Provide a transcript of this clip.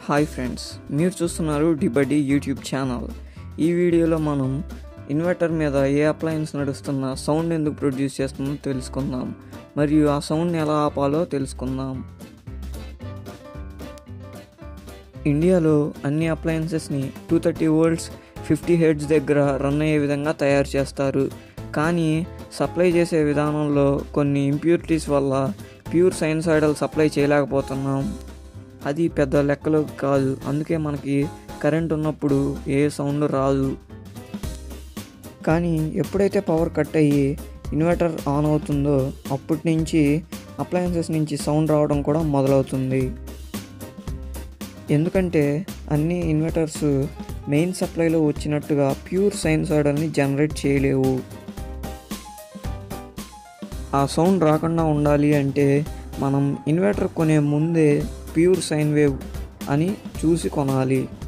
hi friends మీరు చూస్తున్నారు డిబడి YouTube channel ఈ వీడియోలో మనం ఇన్వర్టర్ మీద ఏ అప్లయన్స్ నడుస్తున్నా సౌండ్ ఎందుకు ప్రొడ్యూస్ చేస్తుందో తెలుసుకుందాం మరియు ఆ సౌండ్ని ఎలా ఆపాలో తెలుసుకుందాం ఇండియాలో అన్ని అప్లయన్సెస్ని two thirty volts fifty hertz దగ్గర రన్ అయ్యే విధంగా తయారు చేస్తారు కానీ సప్లై చేసే విధానంలో కొన్ని ఇంప్యూరిటీస్ వల్ల ప్యూర్ సైన్సాయిడల్ సప్లై చేయలేకపోతున్నాం అది పెద్ద లెక్కలో కాదు అందుకే మనకి కరెంట్ ఉన్నప్పుడు ఏ సౌండ్ రాదు కానీ ఎప్పుడైతే పవర్ కట్ అయ్యి ఇన్వర్టర్ ఆన్ అవుతుందో అప్పటి నుంచి అప్లయన్సెస్ నుంచి సౌండ్ రావడం కూడా మొదలవుతుంది ఎందుకంటే అన్ని ఇన్వర్టర్స్ మెయిన్ సప్లైలో వచ్చినట్టుగా ప్యూర్ సైన్సాయిడల్ని జనరేట్ చేయలేవు ఆ సౌండ్ రాకుండా ఉండాలి అంటే మనం ఇన్వర్టర్ కొనే ముందే ప్యూర్ సైన్ వేవ్ అని చూసి కొనాలి